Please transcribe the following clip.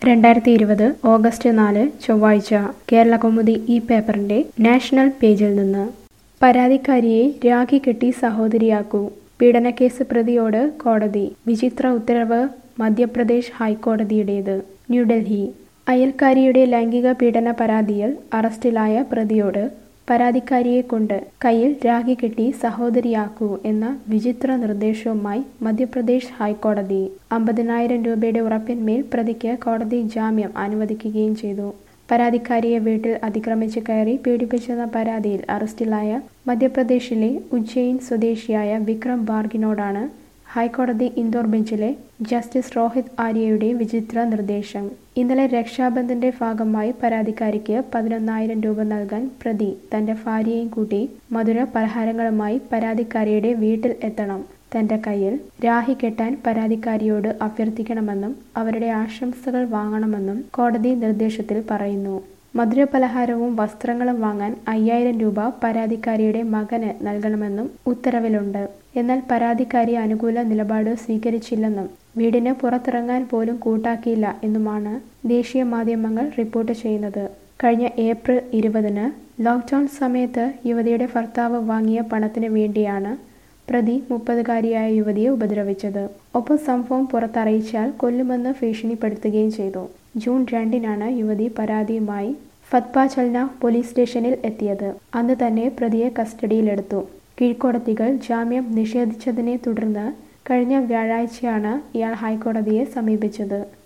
രണ്ടായിരത്തി ഇരുപത് ഓഗസ്റ്റ് നാല് ചൊവ്വാഴ്ച കേരളകൗമുദി ഈ പേപ്പറിന്റെ നാഷണൽ പേജിൽ നിന്ന് പരാതിക്കാരിയെ രാഖി കെട്ടി സഹോദരിയാക്കൂ പീഡനക്കേസ് പ്രതിയോട് കോടതി വിചിത്ര ഉത്തരവ് മധ്യപ്രദേശ് ഹൈക്കോടതിയുടേത് ന്യൂഡൽഹി അയൽക്കാരിയുടെ ലൈംഗിക പീഡന പരാതിയിൽ അറസ്റ്റിലായ പ്രതിയോട് പരാതിക്കാരിയെ കൊണ്ട് കയ്യിൽ രാഖി കെട്ടി സഹോദരിയാക്കൂ എന്ന വിചിത്ര നിർദ്ദേശവുമായി മധ്യപ്രദേശ് ഹൈക്കോടതി അമ്പതിനായിരം രൂപയുടെ ഉറപ്പിന്മേൽ പ്രതിക്ക് കോടതി ജാമ്യം അനുവദിക്കുകയും ചെയ്തു പരാതിക്കാരിയെ വീട്ടിൽ അതിക്രമിച്ച് കയറി പീഡിപ്പിച്ചെന്ന പരാതിയിൽ അറസ്റ്റിലായ മധ്യപ്രദേശിലെ ഉജ്ജയിൻ സ്വദേശിയായ വിക്രം ബാർഗിനോടാണ് ഹൈക്കോടതി ഇൻഡോർ ബെഞ്ചിലെ ജസ്റ്റിസ് രോഹിത് ആര്യയുടെ വിചിത്ര നിർദ്ദേശം ഇന്നലെ രക്ഷാബന്ധന്റെ ഭാഗമായി പരാതിക്കാരിക്ക് പതിനൊന്നായിരം രൂപ നൽകാൻ പ്രതി തന്റെ ഭാര്യയെയും കൂട്ടി മധുര പലഹാരങ്ങളുമായി പരാതിക്കാരിയുടെ വീട്ടിൽ എത്തണം തന്റെ കയ്യിൽ രാഹി കെട്ടാൻ പരാതിക്കാരിയോട് അഭ്യർത്ഥിക്കണമെന്നും അവരുടെ ആശംസകൾ വാങ്ങണമെന്നും കോടതി നിർദ്ദേശത്തിൽ പറയുന്നു മധുരപലഹാരവും വസ്ത്രങ്ങളും വാങ്ങാൻ അയ്യായിരം രൂപ പരാതിക്കാരിയുടെ മകന് നൽകണമെന്നും ഉത്തരവിലുണ്ട് എന്നാൽ പരാതിക്കാരി അനുകൂല നിലപാട് സ്വീകരിച്ചില്ലെന്നും വീടിന് പുറത്തിറങ്ങാൻ പോലും കൂട്ടാക്കിയില്ല എന്നുമാണ് ദേശീയ മാധ്യമങ്ങൾ റിപ്പോർട്ട് ചെയ്യുന്നത് കഴിഞ്ഞ ഏപ്രിൽ ഇരുപതിന് ലോക്ക്ഡൌൺ സമയത്ത് യുവതിയുടെ ഭർത്താവ് വാങ്ങിയ പണത്തിന് വേണ്ടിയാണ് പ്രതി മുപ്പതുകാരിയായ യുവതിയെ ഉപദ്രവിച്ചത് ഒപ്പം സംഭവം പുറത്തറിയിച്ചാൽ കൊല്ലുമെന്ന് ഭീഷണിപ്പെടുത്തുകയും ചെയ്തു ജൂൺ രണ്ടിനാണ് യുവതി പരാതിയുമായി ഫത്പ ചൽന പോലീസ് സ്റ്റേഷനിൽ എത്തിയത് അന്ന് തന്നെ പ്രതിയെ കസ്റ്റഡിയിലെടുത്തു കീഴ്ക്കോടതികൾ ജാമ്യം നിഷേധിച്ചതിനെ തുടർന്ന് കഴിഞ്ഞ വ്യാഴാഴ്ചയാണ് ഇയാൾ ഹൈക്കോടതിയെ സമീപിച്ചത്